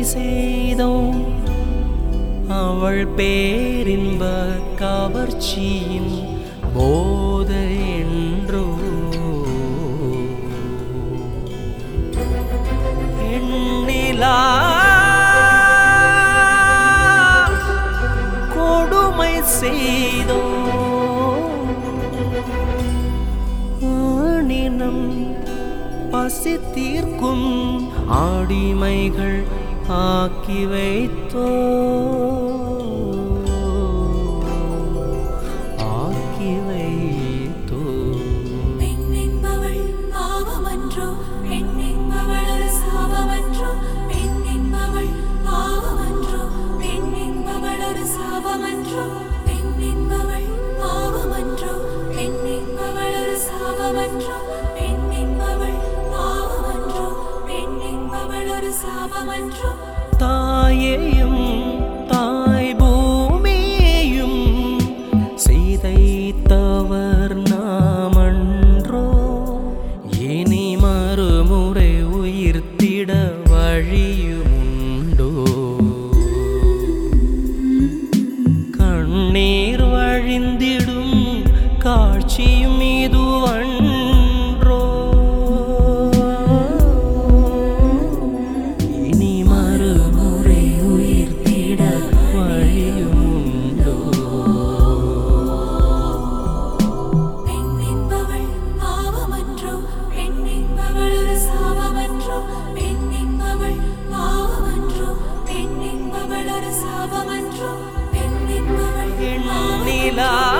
செய்தோம் அவள் பேரின்ப கவர்ச்சியின் போதை என்றோ எண்ணிலா கொடுமை செய்தோ ஆணினம் பசி தீர்க்கும் ஆடிமைகள் ஆக்கி வைத்தோ ஆக்கி வைத்தோ பெண் என்பவள் பாவமன்றோ பெண் என்பவள் ஒரு சாபமன்றோ பெண் என்பவள் பாவமன்றோ பெண் என்பவள் ஒரு சாபமன்றோ பெண் என்பவள் பாவமன்றோ பெண் என்பவள் ஒரு சாபமன்றோ பெண் என்பவள் பாவமன்றோ பெண் என்பவள் ஒரு சாபமன்றோ தாயையும் தாய் பூமியையும் செய்தைத்தவர் நாமன்றோ இனி மறுமுறை உயிர்த்திட வழியுமுண்டோ கண்ணீர் வழிந்திடும் காட்சியும் இதுவன்றோ இனி மறுமுறை உயிர்த்திட வழியுமுண்டோ பெண் என்பவள் பாவமன்றோ பெண் என்பவள் ஒரு சாபமன்றோ பெண் என்பவள் பாவமன்றோ பெண் என்பவள் ஒரு சாபமன்றோ பெண் என்பவள் எண்ணிலா